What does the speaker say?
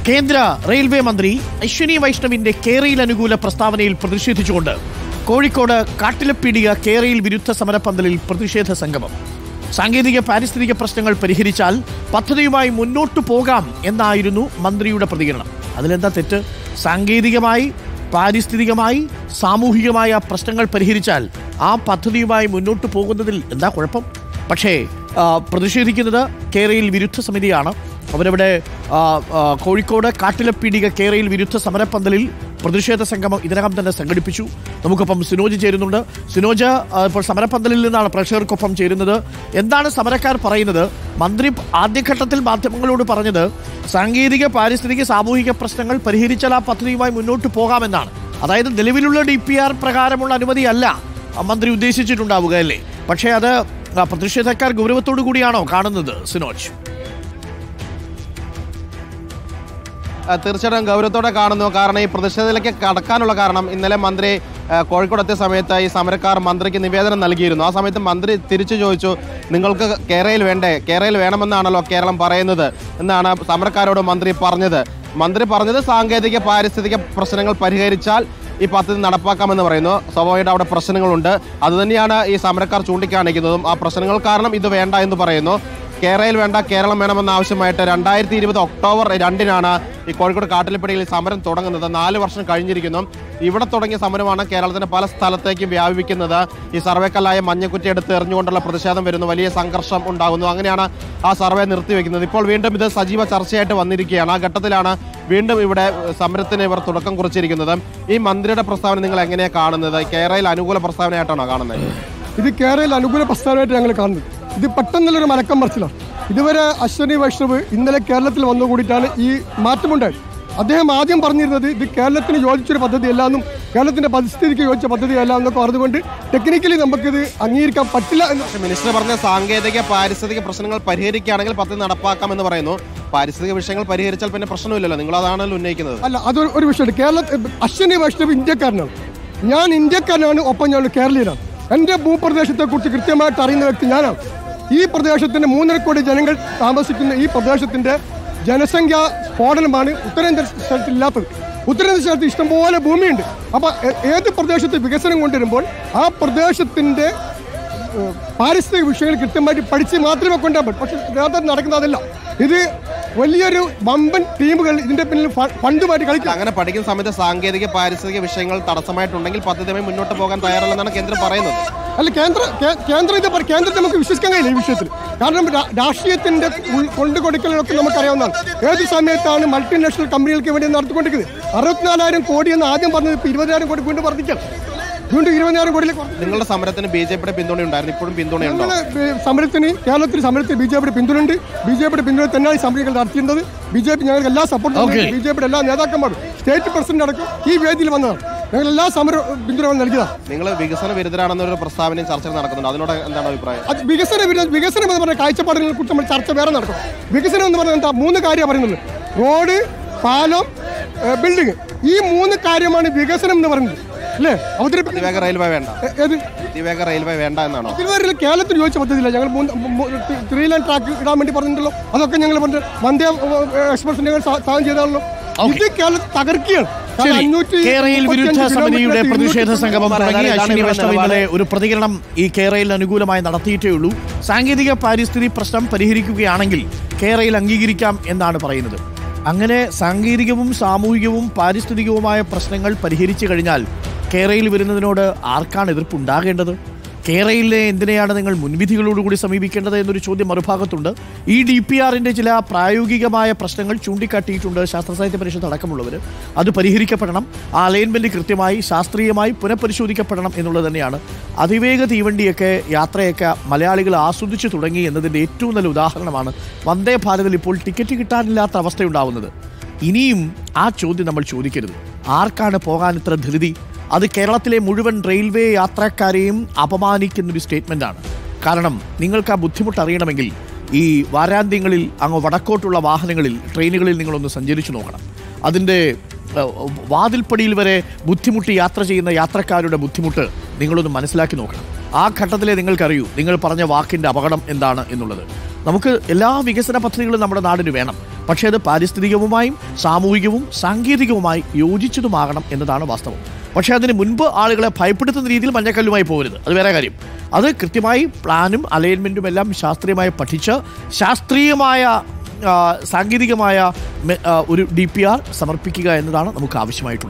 കേന്ദ്ര റെയിൽവേ മന്ത്രി അശ്വിനി വൈഷ്ണവിന്റെ കേരയിൽ അനുകൂല പ്രസ്താവനയിൽ പ്രതിഷേധിച്ചുകൊണ്ട് കോഴിക്കോട് കാട്ടിലപ്പീടിക കേരയിൽ വിരുദ്ധ സമരപ്പന്തലിൽ പ്രതിഷേധ സംഗമം സാങ്കേതിക പാരിസ്ഥിതിക പ്രശ്നങ്ങൾ പരിഹരിച്ചാൽ പദ്ധതിയുമായി മുന്നോട്ടു പോകാം എന്നായിരുന്നു മന്ത്രിയുടെ പ്രതികരണം അതിലെന്താ തെറ്റ് സാങ്കേതികമായി പാരിസ്ഥിതികമായി സാമൂഹികമായ പ്രശ്നങ്ങൾ പരിഹരിച്ചാൽ ആ പദ്ധതിയുമായി മുന്നോട്ട് പോകുന്നതിൽ എന്താ കുഴപ്പം പക്ഷേ ആ, പ്രതിഷേധിക്കുന്നത് കേരയിൽ വിരുദ്ധ സമിതിയാണ് അവരവിടെ ആ, ആ, കോഴിക്കോട് കാട്ടിലപ്പീടിക കേരയിൽ വിരുദ്ധ സമരപ്പന്തലിൽ പ്രതിഷേധ സംഗമം ഇതിനകം തന്നെ സംഘടിപ്പിച്ചു നമുക്കൊപ്പം സിനോജ് ചേരുന്നുണ്ട് സിനോജ് ആ, ഇപ്പോൾ സമരപ്പന്തലിൽ നിന്നാണ് പ്രേക്ഷകർക്കൊപ്പം ചേരുന്നത് എന്താണ് സമരക്കാർ പറയുന്നത് മന്ത്രി ആദ്യഘട്ടത്തിൽ മാധ്യമങ്ങളോട് പറഞ്ഞത് സാങ്കേതിക പാരിസ്ഥിതിക സാമൂഹിക പ്രശ്നങ്ങൾ പരിഹരിച്ചാൽ ആ പദ്ധതിയുമായി മുന്നോട്ട് പോകാമെന്നാണ് അതായത് നിലവിലുള്ള ഡി പി ആർ പ്രകാരമുള്ള അനുമതിയല്ല ആ, മന്ത്രി ഉദ്ദേശിച്ചിട്ടുണ്ടാവുക അല്ലേ പക്ഷേ അത് ആ, പ്രതിഷേധക്കാർ ഗൗരവത്തോടു കൂടിയാണോ കാണുന്നത് സിനോജ് ആ, തീർച്ചയായിട്ടും ഗൗരവത്തോടെ കാണുന്നു കാരണം ഈ പ്രതിഷേധത്തിലേക്ക് കടക്കാനുള്ള കാരണം ഇന്നലെ മന്ത്രി ആ, കോഴിക്കോട് എത്തിയ സമയത്ത് ഈ സമരക്കാർ മന്ത്രിക്ക് നിവേദനം നൽകിയിരുന്നു ആ സമയത്ത് മന്ത്രി തിരിച്ചു ചോദിച്ചു നിങ്ങൾക്ക് കേരളയിൽ വേണ്ടേ കേരളയിൽ വേണമെന്നാണല്ലോ കേരളം പറയുന്നത് എന്നാണ് സമരക്കാരോട് മന്ത്രി പറഞ്ഞത് മന്ത്രി പറഞ്ഞത് സാങ്കേതിക പാരിസ്ഥിതിക പ്രശ്നങ്ങൾ പരിഹരിച്ചാൽ ഈ പദ്ധതി നടപ്പാക്കാമെന്ന് പറയുന്നു സ്വാഭാവികമായിട്ട് അവിടെ പ്രശ്നങ്ങളുണ്ട് അതുതന്നെയാണ് ഈ സമരക്കാർ ചൂണ്ടിക്കാണിക്കുന്നതും ആ പ്രശ്നങ്ങൾ കാരണം ഇത് വേണ്ട എന്ന് പറയുന്നു കേരളയിൽ വേണ്ട കേരളം വേണമെന്ന ആവശ്യമായിട്ട് രണ്ടായിരത്തി ഇരുപത് ഒക്ടോബർ രണ്ടിനാണ് ഈ കോഴിക്കോട് കാട്ടിലപ്പടിയിൽ സമരം തുടങ്ങുന്നത് നാല് വർഷം കഴിഞ്ഞിരിക്കുന്നു ഇവിടെ തുടങ്ങിയ സമരമാണ് കേരളത്തിന്റെ പല സ്ഥലത്തേക്കും വ്യാപിക്കുന്നത് ഈ സർവേക്കല്ലായ മഞ്ഞക്കുറ്റി എടുത്ത് എറിഞ്ഞുകൊണ്ടുള്ള പ്രതിഷേധം വരുന്നു വലിയ സംഘർഷം ഉണ്ടാകുന്നു അങ്ങനെയാണ് ആ സർവേ നിർത്തിവെക്കുന്നത് ഇപ്പോൾ വീണ്ടും ഇത് സജീവ ചർച്ചയായിട്ട് വന്നിരിക്കുകയാണ് ആ ഘട്ടത്തിലാണ് വീണ്ടും ഇവിടെ സമരത്തിന് ഇവർ തുടക്കം കുറിച്ചിരിക്കുന്നത് ഈ മന്ത്രിയുടെ പ്രസ്താവന നിങ്ങൾ എങ്ങനെയാണ് കാണുന്നത് കേരളയിൽ അനുകൂല പ്രസ്താവനയായിട്ടാണോ കാണുന്നത് ഇത് കേരളയിൽ അനുകൂല പ്രസ്ഥാനമായിട്ട് ഞങ്ങൾ കാണുന്നത് ഇത് പെട്ടെന്നുള്ളൊരു മലക്കം മറിച്ചിലാണ് ഇതുവരെ അശ്വനി വൈഷ്ണവ് ഇന്നലെ കേരളത്തിൽ വന്നുകൂടിയിട്ടാണ് ഈ മാറ്റമുണ്ടായത് അദ്ദേഹം ആദ്യം പറഞ്ഞിരുന്നത് ഇത് കേരളത്തിന് യോജിച്ചൊരു പദ്ധതിയല്ല എന്നും കേരളത്തിന്റെ പരിസ്ഥിതിക്ക് യോജിച്ച പദ്ധതിയല്ല എന്നൊക്കെ പറഞ്ഞുകൊണ്ട് ടെക്നിക്കലി നമുക്കിത് അംഗീകരിക്കാൻ പറ്റില്ല എന്ന് പക്ഷേ മിനിസ്റ്റർ പറഞ്ഞ സാങ്കേതിക പാരിസ്ഥിതിക പ്രശ്നങ്ങൾ പരിഹരിക്കുകയാണെങ്കിൽ പദ്ധതി നടപ്പാക്കാമെന്ന് പറയുന്നു പാരിസ്ഥിതിക വിഷയങ്ങൾ പരിഹരിച്ചാൽ പിന്നെ പ്രശ്നമില്ലല്ലോ നിങ്ങൾ അതാണല്ലോ ഉന്നയിക്കുന്നത് അല്ല അതൊരു ഒരു വിഷയമുണ്ട് കേരള അശ്വനി വൈഷ്ണവ് ഇന്ത്യക്കാരനാണ് ഞാൻ ഇന്ത്യക്കാരനാണ് ഒപ്പം ഞാൻ കേരളീയനാണ് എൻ്റെ ഭൂപ്രദേശത്തെ കുറിച്ച് കൃത്യമായിട്ട് അറിയുന്ന വ്യക്തി ഞാനാണ് ഈ പ്രദേശത്തിന്റെ മൂന്നര കോടി ജനങ്ങൾ താമസിക്കുന്ന ഈ പ്രദേശത്തിന്റെ ജനസംഖ്യാ സ്ഫോടനമാണ് ഉത്തരേന്ത്യ സ്ഥലത്ത് ഇല്ലാത്തത് ഉത്തരേന്ത്യ സ്ഥലത്ത് ഇഷ്ടംപോലെ ഭൂമിയുണ്ട് അപ്പൊ ഏ- ഏത് പ്രദേശത്ത് വികസനം കൊണ്ടുവരുമ്പോൾ ആ പ്രദേശത്തിന്റെ ഏഹ്, പാരിസ്ഥിതിക വിഷയങ്ങൾ കൃത്യമായിട്ട് പഠിച്ച് മാത്രമേ കൊണ്ടുപോകാൻ പറ്റൂ പക്ഷെ യഥാർത്ഥത്തിൽ നടക്കുന്നതല്ല ഇത് വലിയൊരു വമ്പൻ ടീമുകൾ ഇതിന്റെ പിന്നിൽ ഫ- ഫണ്ടുമായിട്ട് കളിക്കാം അങ്ങനെ പഠിക്കുന്ന സമയത്ത് സാങ്കേതിക പാരിസ്ഥിതിക വിഷയങ്ങൾ തടസ്സമായിട്ടുണ്ടെങ്കിൽ പദ്ധതിയുമായി മുന്നോട്ട് പോകാൻ തയ്യാറല്ലെന്നാണ് കേന്ദ്രം പറയുന്നത് അല്ല കേന്ദ്ര കേ- കേന്ദ്രം ഇത് പറ- കേന്ദ്രത്തെ നമുക്ക് വിശ്വസിക്കാൻ കഴിയില്ല ഈ വിഷയത്തിൽ കാരണം രാ- രാഷ്ട്രീയത്തിന്റെ ഉൾ- കൊണ്ടുകൊടുക്കലൊക്കെ നമുക്കറിയാവുന്നതാണ് ഏത് സമയത്താണ് മൾട്ടിനാഷണൽ കമ്പനികൾക്ക് വേണ്ടി നടത്തിക്കൊണ്ടിരിക്കുന്നത് അറുപത്തിനാലായിരം കോടി എന്ന് ആദ്യം പറഞ്ഞത് ഇപ്പൊ ഇരുപതിനായിരം കോടി വീണ്ടും വർദ്ധിക്കാം വീണ്ടും ഇരുപതിനായിരം കോടിയിലേക്ക് വർദ്ധിക്കും. നിങ്ങളുടെ സമരത്തിന് ബി ജെ പിയുടെ പിന്തുണ ഉണ്ടായിരുന്നു ഇപ്പോഴും പിന്തുണയുണ്ടോ ഞങ്ങള് ബി- സമരത്തിന് കേരളത്തിൽ സമരത്തിൽ ബി ജെ പിയുടെ പിന്തുണയുണ്ട് ബി ജെ പിയുടെ പിന്തുണ തന്നെയാണ് ഈ സമരങ്ങൾ നടത്തിയിരുന്നത് ബി ജെ പി ഞങ്ങൾക്ക് എല്ലാ സപ്പോർട്ടും Okay. ബി ജെ പിയുടെ എല്ലാ നേതാക്കന്മാരും സ്റ്റേറ്റ് പ്രസിഡന്റ് അടക്കം ഈ വേദിയിൽ വന്നതാണ് ഞങ്ങൾ എല്ലാ സമര പിന്തുണ നൽകിയതാണ് നിങ്ങൾ വികസന വിരുദ്ധരാണെന്നൊരു പ്രസ്താവനയും ചർച്ചയിൽ നടക്കുന്നുണ്ട് അതിനോട് എന്താണ് അഭിപ്രായം അത് വികസന വിരുദ്ധ വികസനം എന്ന് പറഞ്ഞ കാഴ്ചപ്പാടുകളെ കുറിച്ച് നമ്മൾ ചർച്ച വേറെ നടക്കും വികസനം എന്ന് പറഞ്ഞാൽ എന്താ മൂന്ന് കാര്യം പറയുന്നത് റോഡ് പാലം ബിൽഡിംഗ് ഈ മൂന്ന് കാര്യമാണ് വികസനം എന്ന് പറയുന്നത് അല്ലേ അവതരിപ്പിക്കുന്നത് അതിവേഗ റെയിൽവേ വേണ്ട ഏ- ഏത് അതിവേഗ റെയിൽവേ വേണ്ട എന്നാണോ തിരുവാരൂരിൽ കേരളത്തിൽ യോജിച്ച പദ്ധതിയില്ല ഞങ്ങൾ മൂന്ന് മൂ- ത്രീ ലൈൻ ട്രാക്ക് ഇടാൻ വേണ്ടി പറഞ്ഞിട്ടുണ്ടല്ലോ അതൊക്കെ ഞങ്ങൾ പറഞ്ഞ വന്ദേ എക്സ്പ്രസിനെ ഞങ്ങൾ സാ- സാധനം ചെയ്താണല്ലോ ഇത് കേരളത്തിൽ തകർക്കുകയാണ് കാരണം ശരി അഞ്ഞൂറ്റി കേരയിൽ വിരുദ്ധ മുപ്പത്തിയഞ്ച് സമിതിയുടെ കിലോമീറ്റർ പ്രതിഷേധ ഇരുന്നൂറ്റി സംഗമം ഇതാണ് തുടങ്ങി ഇതാണ് അശ്വിനി ഇവിടെ വൈഷ്ണവ് നിലപാട്. ഇന്നലെ ഒരു പ്രതികരണം ഈ കേരളയിൽ അനുകൂലമായി നടത്തിയിട്ടേ ഉള്ളൂ സാങ്കേതിക പാരിസ്ഥിതി പ്രശ്നം പരിഹരിക്കുകയാണെങ്കിൽ കേരളയിൽ അംഗീകരിക്കാം എന്നാണ് പറയുന്നത് അങ്ങനെ സാങ്കേതികവും സാമൂഹികവും പാരിസ്ഥിതികവുമായ പ്രശ്നങ്ങൾ പരിഹരിച്ചു കഴിഞ്ഞാൽ കേരളയിൽ വരുന്നതിനോട് ആർക്കാണ് എതിർപ്പുണ്ടാകേണ്ടത് കേരളയിലെ എന്തിനെയാണ് നിങ്ങൾ മുൻവിധികളോടുകൂടി സമീപിക്കേണ്ടത് എന്നൊരു ചോദ്യം മറുഭാഗത്തുണ്ട് ഈ ഡി പി ആറിന്റെ ചില പ്രായോഗികമായ പ്രശ്നങ്ങൾ ചൂണ്ടിക്കാട്ടിയിട്ടുണ്ട് ശാസ്ത്ര സാഹിത്യ പരിഷത്ത് അടക്കമുള്ളവർ അത് പരിഹരിക്കപ്പെടണം ആ അലൈൻമെന്റ് കൃത്യമായി ശാസ്ത്രീയമായി പുനഃപരിശോധിക്കപ്പെടണം എന്നുള്ളത് തന്നെയാണ് അതിവേഗ തീവണ്ടിയൊക്കെ യാത്രയൊക്കെ മലയാളികൾ ആസ്വദിച്ചു തുടങ്ങി എന്നതിന്റെ ഏറ്റവും നല്ല ഉദാഹരണമാണ് വന്ദേ ഭാരതിൽ ഇപ്പോൾ ടിക്കറ്റ് കിട്ടാനില്ലാത്ത അവസ്ഥയുണ്ടാവുന്നത് ഇനിയും ആ ചോദ്യം നമ്മൾ ചോദിക്കരുത് ആർക്കാണ് പോകാൻ ഇത്ര ധൃതി അത് കേരളത്തിലെ മുഴുവൻ റെയിൽവേ യാത്രക്കാരെയും അപമാനിക്കുന്നൊരു സ്റ്റേറ്റ്മെന്റാണ് കാരണം നിങ്ങൾക്ക് ആ ബുദ്ധിമുട്ട് അറിയണമെങ്കിൽ ഈ വാരാന്ത്യങ്ങളിൽ അങ്ങ് വടക്കോട്ടുള്ള വാഹനങ്ങളിൽ ട്രെയിനുകളിൽ നിങ്ങളൊന്ന് സഞ്ചരിച്ചു നോക്കണം അതിൻ്റെ ഏഹ്, വാതിൽപ്പടിയിൽ വരെ ബുദ്ധിമുട്ടി യാത്ര ചെയ്യുന്ന യാത്രക്കാരുടെ ബുദ്ധിമുട്ട് നിങ്ങളൊന്ന് മനസ്സിലാക്കി നോക്കണം ആ ഘട്ടത്തിലെ നിങ്ങൾക്കറിയൂ നിങ്ങൾ പറഞ്ഞ വാക്കിൻ്റെ അപകടം എന്താണ് എന്നുള്ളത് നമുക്ക് എല്ലാ വികസന പദ്ധതികളും നമ്മുടെ നാടിന് വേണം പക്ഷേ അത് പാരിസ്ഥിതികവുമായും സാമൂഹികവും സാങ്കേതികവുമായി യോജിച്ചതുമാകണം എന്നതാണ് വാസ്തവം പക്ഷേ അതിന് മുൻപ് ആളുകളെ ഭയപ്പെടുത്തുന്ന രീതിയിൽ മഞ്ഞക്കല്ലുമായി പോകരുത് അത് വേറെ കാര്യം അത് കൃത്യമായി പ്ലാനും അലൈൻമെൻറ്റും എല്ലാം ശാസ്ത്രീയമായി പഠിച്ച് ശാസ്ത്രീയമായ ആ, സാങ്കേതികമായ മെ- ആ, ഒരു ഡി പി ആർ സമർപ്പിക്കുക എന്നതാണ് നമുക്ക് ആവശ്യമായിട്ടുള്ളത്